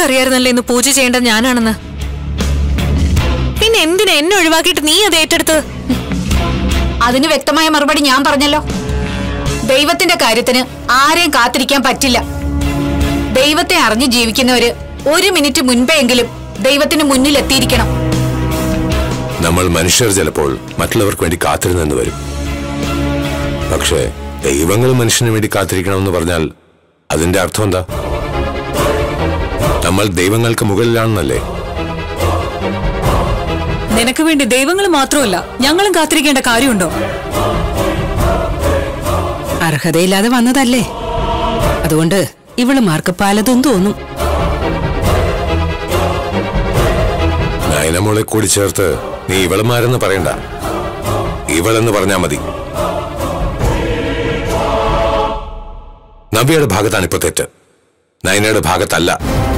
നിനക്കറിയായിരുന്നല്ലോ ഇന്ന് പൂജ ചെയ്യേണ്ടത് ഞാനാണെന്ന് പിന്നെ എന്തിനാ എന്നെ ഒഴിവാക്കിയിട്ട് നീ അത് ഏറ്റെടുത്തത് അതിന് വ്യക്തമായ മറുപടി ഞാൻ പറഞ്ഞല്ലോ ദൈവത്തിന്റെ കാര്യത്തിന് ആരെയും കാത്തിരിക്കാൻ പറ്റില്ല ദൈവത്തെ അറിഞ്ഞ് ജീവിക്കുന്നവര് ഒരു മിനിറ്റ് മുൻപെങ്കിലും ദൈവത്തിന് മുന്നിൽ എത്തിയിരിക്കണം നമ്മൾ മനുഷ്യർ ചിലപ്പോൾ മറ്റുള്ളവർക്ക് വേണ്ടി കാത്തിരുന്നെന്ന് വരും പക്ഷേ ദൈവങ്ങൾ മനുഷ്യന് വേണ്ടി കാത്തിരിക്കണമെന്ന് പറഞ്ഞാൽ അതിന്റെ അർത്ഥം എന്താ നമ്മൾ ദൈവങ്ങൾക്ക് മുകളിലാണെന്നല്ലേ നിനക്ക് വേണ്ടി ദൈവങ്ങൾ മാത്രമല്ല ഞങ്ങളും കാത്തിരിക്കേണ്ട കാര്യമുണ്ടോ അർഹതയില്ലാതെ വന്നതല്ലേ അതുകൊണ്ട് ഇവള് മാർക്ക് പലതും തോന്നും നയനമോളെ കൂടി ചേർത്ത് നീ ഇവളുമാരെന്ന് പറയണ്ട ഇവളെന്ന് പറഞ്ഞാ മതി നവ്യയുടെ ഭാഗത്താണ് ഇപ്പൊ തെറ്റ് നയനയുടെ ഭാഗത്തല്ല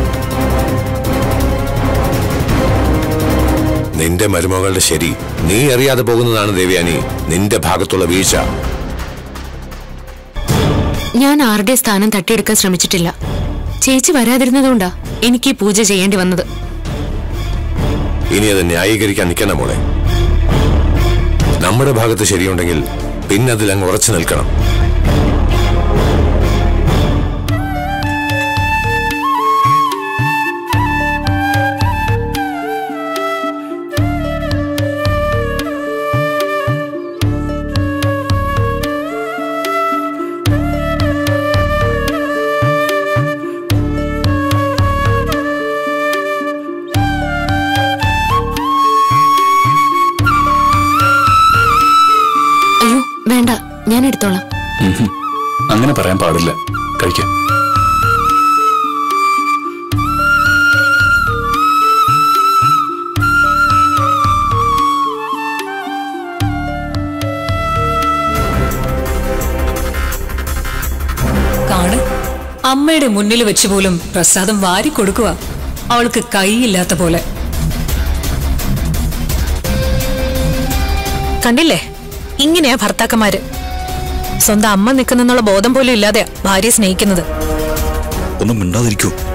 നിന്റെ മരുമകളുടെ ശരി നീ അറിയാതെ പോകുന്നതാണ് ദേവയാനി നിന്റെ ഭാഗത്തുള്ള വീഴ്ച ഞാൻ ആരുടെ സ്ഥാനം തട്ടിയെടുക്കാൻ ശ്രമിച്ചിട്ടില്ല ചേച്ചി വരാതിരുന്നതുകൊണ്ടാ എനിക്ക് ഈ പൂജ ചെയ്യേണ്ടി വന്നത് ഇനി അത് ന്യായീകരിക്കാൻ നിൽക്കണം മോളെ നമ്മുടെ ഭാഗത്ത് ശരിയുണ്ടെങ്കിൽ പിന്നെ അതിൽ അങ്ങ് ഉറച്ചു നിൽക്കണം അയ്യോ വേണ്ട ഞാൻ എടുത്തോളാം ഉം ഹും. അങ്ങനെ പറയാൻ പാടില്ല കഴിക്കാം കാണ് അമ്മയുടെ മുന്നിൽ വെച്ച് പോലും പ്രസാദം വാരി കൊടുക്കുക അവൾക്ക് കൈയില്ലാത്ത പോലെ കണ്ടില്ലേ ഇങ്ങനെയാ ഭർത്താക്കന്മാര് സ്വന്തം അമ്മ നിൽക്കുന്നെന്നുള്ള ബോധം പോലും ഇല്ലാതെയാ ഭാര്യയെ സ്നേഹിക്കുന്നത് ഒന്നും മിണ്ടാതിരിക്കൂ